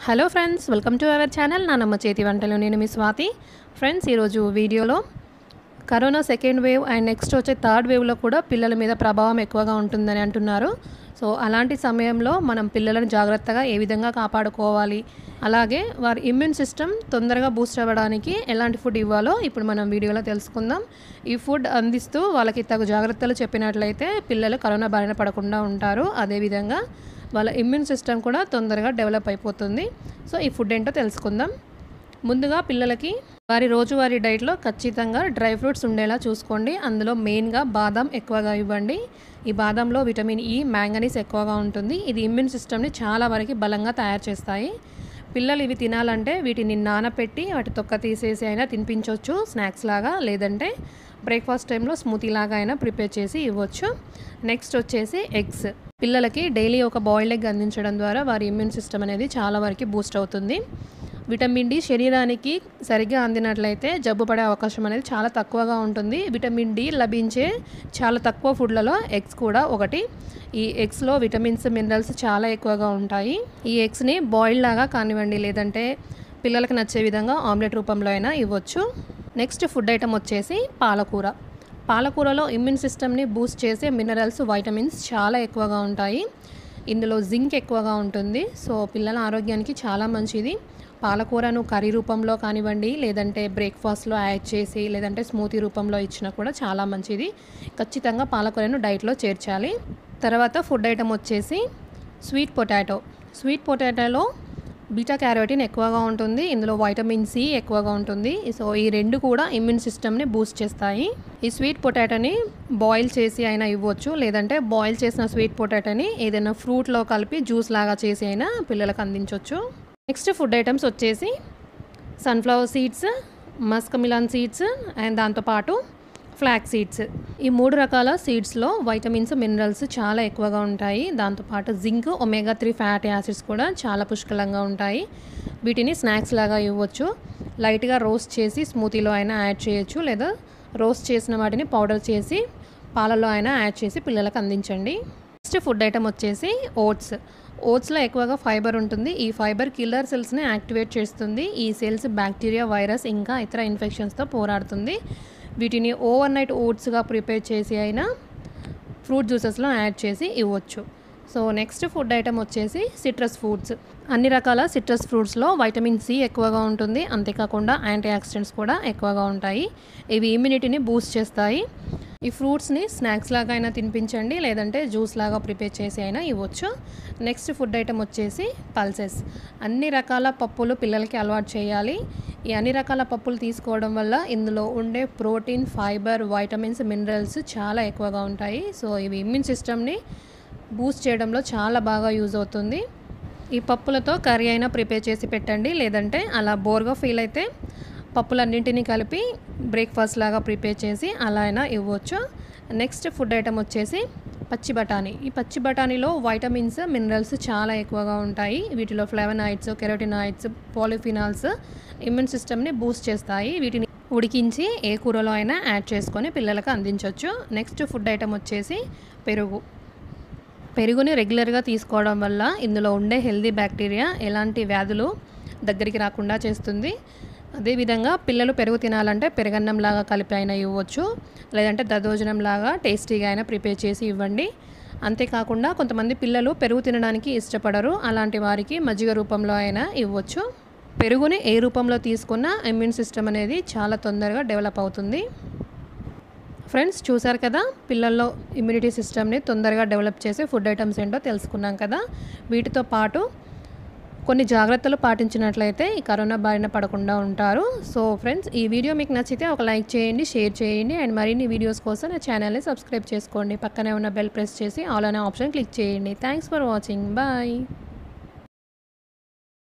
hello friends welcome to our channel నానమ్మ చేతి వంటలు నేను మీ స్వాతి ఫ్రెండ్స్ ఈరోజు వీడియోలో corona second wave and next వచ్చే థర్డ్ వేవ్లో కూడా పిల్లల మీద ప్రభావం ఎక్కువగా ఉంటుందని అంటున్నారు సో అలాంటి సమయంలో మనం పిల్లలను జాగ్రత్తగా ఏ విధంగా కాపాడుకోవాలి అలాగే వారి ఇమ్యూన్ సిస్టమ్ తొందరగా బూస్ట్ అవ్వడానికి ఎలాంటి ఫుడ్ ఇవ్వాలో ఇప్పుడు మనం వీడియోలో తెలుసుకుందాం ఈ ఫుడ్ అందిస్తూ వాళ్ళకి తగు జాగ్రత్తలు చెప్పినట్లయితే పిల్లలు కరోనా బారిన పడకుండా ఉంటారు అదేవిధంగా వాళ్ళ ఇమ్యూన్ సిస్టమ్ కూడా తొందరగా డెవలప్ అయిపోతుంది సో ఈ ఫుడ్ ఏంటో తెలుసుకుందాం ముందుగా పిల్లలకి వారి రోజువారీ డైట్లో ఖచ్చితంగా డ్రై ఫ్రూట్స్ ఉండేలా చూసుకోండి అందులో మెయిన్గా బాదం ఎక్కువగా ఇవ్వండి ఈ బాదంలో విటమిన్ ఈ మ్యాంగనీస్ ఎక్కువగా ఉంటుంది ఇది ఇమ్యూన్ సిస్టమ్ని చాలా వరకు బలంగా తయారు చేస్తాయి పిల్లలు ఇవి తినాలంటే వీటిని నానపెట్టి వాటి తొక్క తీసేసి అయినా తినిపించవచ్చు స్నాక్స్ లాగా లేదంటే బ్రేక్ఫాస్ట్ టైంలో స్మూతీ లాగా అయినా ప్రిపేర్ చేసి ఇవ్వచ్చు నెక్స్ట్ వచ్చేసి ఎగ్స్ పిల్లలకి డైలీ ఒక బాయిల్డ్ ఎగ్ అందించడం ద్వారా వారి ఇమ్యూన్ సిస్టమ్ అనేది చాలా వరకు బూస్ట్ అవుతుంది విటమిన్ డి శరీరానికి సరిగ్గా అందినట్లయితే జబ్బు పడే అవకాశం అనేది చాలా తక్కువగా ఉంటుంది విటమిన్ డి లభించే చాలా తక్కువ ఫుడ్లలో ఎగ్స్ కూడా ఒకటి ఈ ఎగ్స్లో విటమిన్స్ మినరల్స్ చాలా ఎక్కువగా ఉంటాయి ఈ ఎగ్స్ని బాయిల్ లాగా కానివ్వండి లేదంటే పిల్లలకు నచ్చే విధంగా ఆమ్లెట్ రూపంలో అయినా ఇవ్వచ్చు నెక్స్ట్ ఫుడ్ ఐటమ్ వచ్చేసి పాలకూర పాలకూరలో ఇమ్యూన్ సిస్టమ్ని బూస్ట్ చేసే మినరల్స్ వైటమిన్స్ చాలా ఎక్కువగా ఉంటాయి ఇందులో జింక్ ఎక్కువగా ఉంటుంది సో పిల్లల ఆరోగ్యానికి చాలా మంచిది పాలకూరను కర్రీ రూపంలో కానివ్వండి లేదంటే బ్రేక్ఫాస్ట్లో యాడ్ చేసి లేదంటే స్మూతీ రూపంలో ఇచ్చినా కూడా చాలా మంచిది ఖచ్చితంగా పాలకూరను డైట్లో చేర్చాలి తర్వాత ఫుడ్ ఐటమ్ వచ్చేసి స్వీట్ పొటాటో స్వీట్ పొటాటోలో బీటా క్యారోటిన్ ఎక్కువగా ఉంటుంది ఇందులో వైటమిన్ సి ఎక్కువగా ఉంటుంది సో ఈ రెండు కూడా ఇమ్యూన్ సిస్టమ్ని బూస్ట్ చేస్తాయి ఈ స్వీట్ పొటాటోని బాయిల్ చేసి అయినా ఇవ్వచ్చు లేదంటే బాయిల్ చేసిన స్వీట్ పొటాటోని ఏదైనా ఫ్రూట్లో కలిపి జ్యూస్ లాగా చేసి అయినా పిల్లలకు అందించవచ్చు నెక్స్ట్ ఫుడ్ ఐటమ్స్ వచ్చేసి sunflower seeds musk melon seeds and దాంతోపాటు ఫ్లాక్ సీడ్స్ ఈ మూడు రకాల సీడ్స్లో వైటమిన్స్ మినరల్స్ చాలా ఎక్కువగా ఉంటాయి దాంతోపాటు zinc omega three fatty acids కూడా చాలా పుష్కలంగా ఉంటాయి వీటిని స్నాక్స్ లాగా ఇవ్వచ్చు లైట్గా రోస్ట్ చేసి స్మూతీలో అయినా యాడ్ చేయొచ్చు లేదా రోస్ట్ చేసిన వాటిని పౌడర్ చేసి పాలలో అయినా యాడ్ చేసి పిల్లలకు అందించండి నెక్స్ట్ ఫుడ్ ఐటమ్ వచ్చేసి ఓట్స్ ఓట్స్లో ఎక్కువగా ఫైబర్ ఉంటుంది ఈ ఫైబర్ కిల్లర్ సెల్స్ని యాక్టివేట్ చేస్తుంది ఈ సెల్స్ బ్యాక్టీరియా వైరస్ ఇంకా ఇతర ఇన్ఫెక్షన్స్తో పోరాడుతుంది వీటిని ఓవర్ నైట్ ఓట్స్గా ప్రిపేర్ చేసి అయినా ఫ్రూట్ జ్యూసెస్లో యాడ్ చేసి ఇవ్వచ్చు సో నెక్స్ట్ ఫుడ్ ఐటమ్ వచ్చేసి సిట్రస్ ఫ్రూట్స్ అన్ని రకాల సిట్రస్ ఫ్రూట్స్లో వైటమిన్ సి ఎక్కువగా ఉంటుంది అంతేకాకుండా యాంటీ ఆక్సిడెంట్స్ కూడా ఎక్కువగా ఉంటాయి ఇవి ఇమ్యూనిటీని బూస్ట్ చేస్తాయి ఈ ఫ్రూట్స్ని స్నాక్స్ లాగా అయినా తినిపించండి లేదంటే జ్యూస్ లాగా ప్రిపేర్ చేసి అయినా ఇవ్వచ్చు నెక్స్ట్ ఫుడ్ ఐటమ్ వచ్చేసి పల్సెస్ అన్ని రకాల పప్పులు పిల్లలకి అలవాటు చేయాలి ఈ అన్ని రకాల పప్పులు తీసుకోవడం వల్ల ఇందులో ఉండే ప్రోటీన్ ఫైబర్ వైటమిన్స్ మినరల్స్ చాలా ఎక్కువగా ఉంటాయి సో ఇవి ఇమ్యూన్ సిస్టమ్ని బూస్ట్ చేయడంలో చాలా బాగా యూజ్ అవుతుంది ఈ పప్పులతో కర్రీ అయినా ప్రిపేర్ చేసి పెట్టండి లేదంటే అలా బోర్గా ఫీల్ అయితే పప్పులన్నింటినీ కలిపి బ్రేక్ఫాస్ట్ లాగా ప్రిపేర్ చేసి అలా అయినా ఇవ్వచ్చు నెక్స్ట్ ఫుడ్ ఐటమ్ వచ్చేసి పచ్చి బఠానీ ఈ పచ్చి బఠానీలో వైటమిన్స్ మినరల్స్ చాలా ఎక్కువగా ఉంటాయి వీటిలో ఫ్లెవనాయిడ్స్ కెరోటినాయిడ్స్ పాలిఫినాల్స్ ఇమ్యూన్ సిస్టమ్ని బూస్ట్ చేస్తాయి వీటిని ఉడికించి ఏ కూరలో అయినా యాడ్ చేసుకొని పిల్లలకు అందించవచ్చు నెక్స్ట్ ఫుడ్ ఐటమ్ వచ్చేసి పెరుగు పెరుగుని రెగ్యులర్గా తీసుకోవడం వల్ల ఇందులో ఉండే హెల్దీ బ్యాక్టీరియా ఎలాంటి వ్యాధులు దగ్గరికి రాకుండా చేస్తుంది అదేవిధంగా పిల్లలు పెరుగు తినాలంటే పెరుగన్నం లాగా కలిపి అయినా ఇవ్వచ్చు లేదంటే దదోజనం లాగా టేస్టీగా అయినా ప్రిపేర్ చేసి ఇవ్వండి అంతేకాకుండా కొంతమంది పిల్లలు పెరుగు తినడానికి ఇష్టపడరు అలాంటి వారికి మజ్జిగ రూపంలో అయినా ఇవ్వచ్చు పెరుగుని ఏ రూపంలో తీసుకున్నా ఇమ్యూన్ సిస్టమ్ అనేది చాలా తొందరగా డెవలప్ అవుతుంది ఫ్రెండ్స్ చూసారు కదా పిల్లల్లో ఇమ్యూనిటీ సిస్టమ్ని తొందరగా డెవలప్ చేసే ఫుడ్ ఐటమ్స్ ఏంటో తెలుసుకున్నాం కదా వీటితో పాటు కొన్ని జాగ్రత్తలు పాటించినట్లయితే ఈ కరోనా బారిన పడకుండా ఉంటారు సో ఫ్రెండ్స్ ఈ వీడియో మీకు నచ్చితే ఒక లైక్ చేయండి షేర్ చేయండి అండ్ మరిన్ని వీడియోస్ కోసం నా ఛానల్ని సబ్స్క్రైబ్ చేసుకోండి పక్కనే ఉన్న బెల్ ప్రెస్ చేసి ఆల్ అనే ఆప్షన్ క్లిక్ చేయండి థ్యాంక్స్ ఫర్ వాచింగ్ బాయ్